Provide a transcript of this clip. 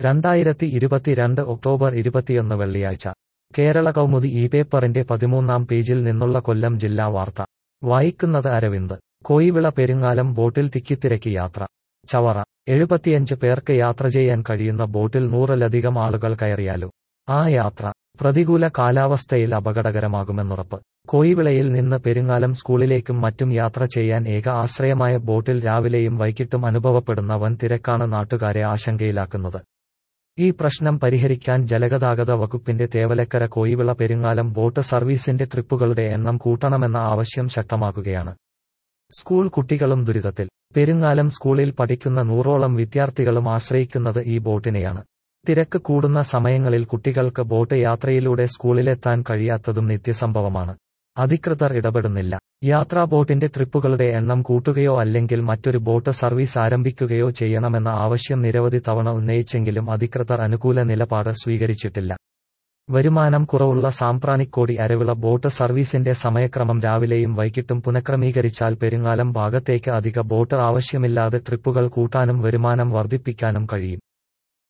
രണ്ടായിരത്തി ഇരുപത്തിരണ്ട് ഒക്ടോബർ ഇരുപത്തിയൊന്ന് വെള്ളിയാഴ്ച കേരള കൗമുദി ഈ പേപ്പറിന്റെ പതിമൂന്നാം പേജിൽ നിന്നുള്ള കൊല്ലം ജില്ലാ വാർത്ത വായിക്കുന്നത് അരവിന്ദ് കോയിവിള പെരുങ്ങാലം ബോട്ടിൽ തിക്കിത്തിരക്കി യാത്ര ചവറ എഴുപത്തിയഞ്ച് പേർക്ക് യാത്ര ചെയ്യാൻ കഴിയുന്ന ബോട്ടിൽ നൂറിലധികം ആളുകൾ കയറിയാലോ ആ യാത്ര പ്രതികൂല കാലാവസ്ഥയിൽ അപകടകരമാകുമെന്നുറപ്പ് കോയിവിളയിൽ നിന്ന് പെരുങ്ങാലം സ്കൂളിലേക്കും മറ്റും യാത്ര ചെയ്യാൻ ഏക ആശ്രയമായ ബോട്ടിൽ രാവിലെയും വൈകിട്ടും അനുഭവപ്പെടുന്ന വൻ തിരക്കാണ് നാട്ടുകാരെ ആശങ്കയിലാക്കുന്നത് ഈ പ്രശ്നം പരിഹരിക്കാൻ ജലഗതാഗത വകുപ്പിന്റെ തേവലക്കര കോയിവിള പെരുങ്ങാലം ബോട്ട് സർവീസിന്റെ ട്രിപ്പുകളുടെ എണ്ണം കൂട്ടണമെന്ന ആവശ്യം ശക്തമാകുകയാണ് സ്കൂൾ കുട്ടികളും ദുരിതത്തിൽ പെരുങ്ങാലം സ്കൂളിൽ പഠിക്കുന്ന നൂറോളം വിദ്യാർത്ഥികളും ആശ്രയിക്കുന്നത് ഈ ബോട്ടിനെയാണ് തിരക്ക് കൂടുന്ന സമയങ്ങളിൽ കുട്ടികൾക്ക് ബോട്ട് യാത്രയിലൂടെ സ്കൂളിലെത്താൻ കഴിയാത്തതും നിത്യസംഭവമാണ് അധികൃതർ ഇടപെടുന്നില്ല യാത്രാ ബോട്ടിന്റെ ട്രിപ്പുകളുടെ എണ്ണം കൂട്ടുകയോ അല്ലെങ്കിൽ മറ്റൊരു ബോട്ട് സർവീസ് ആരംഭിക്കുകയോ ചെയ്യണമെന്ന ആവശ്യം നിരവധി തവണ ഉന്നയിച്ചെങ്കിലും അധികൃതർ അനുകൂല നിലപാട് സ്വീകരിച്ചിട്ടില്ല വരുമാനം കുറവുള്ള സാമ്പ്രാണിക്കോടി അരവിള ബോട്ട് സർവീസിന്റെ സമയക്രമം രാവിലെയും വൈകിട്ടും പുനഃക്രമീകരിച്ചാൽ പെരുങ്ങാലം ഭാഗത്തേക്ക് അധിക ബോട്ട് ആവശ്യമില്ലാതെ ട്രിപ്പുകൾ കൂട്ടാനും വരുമാനം വർദ്ധിപ്പിക്കാനും കഴിയും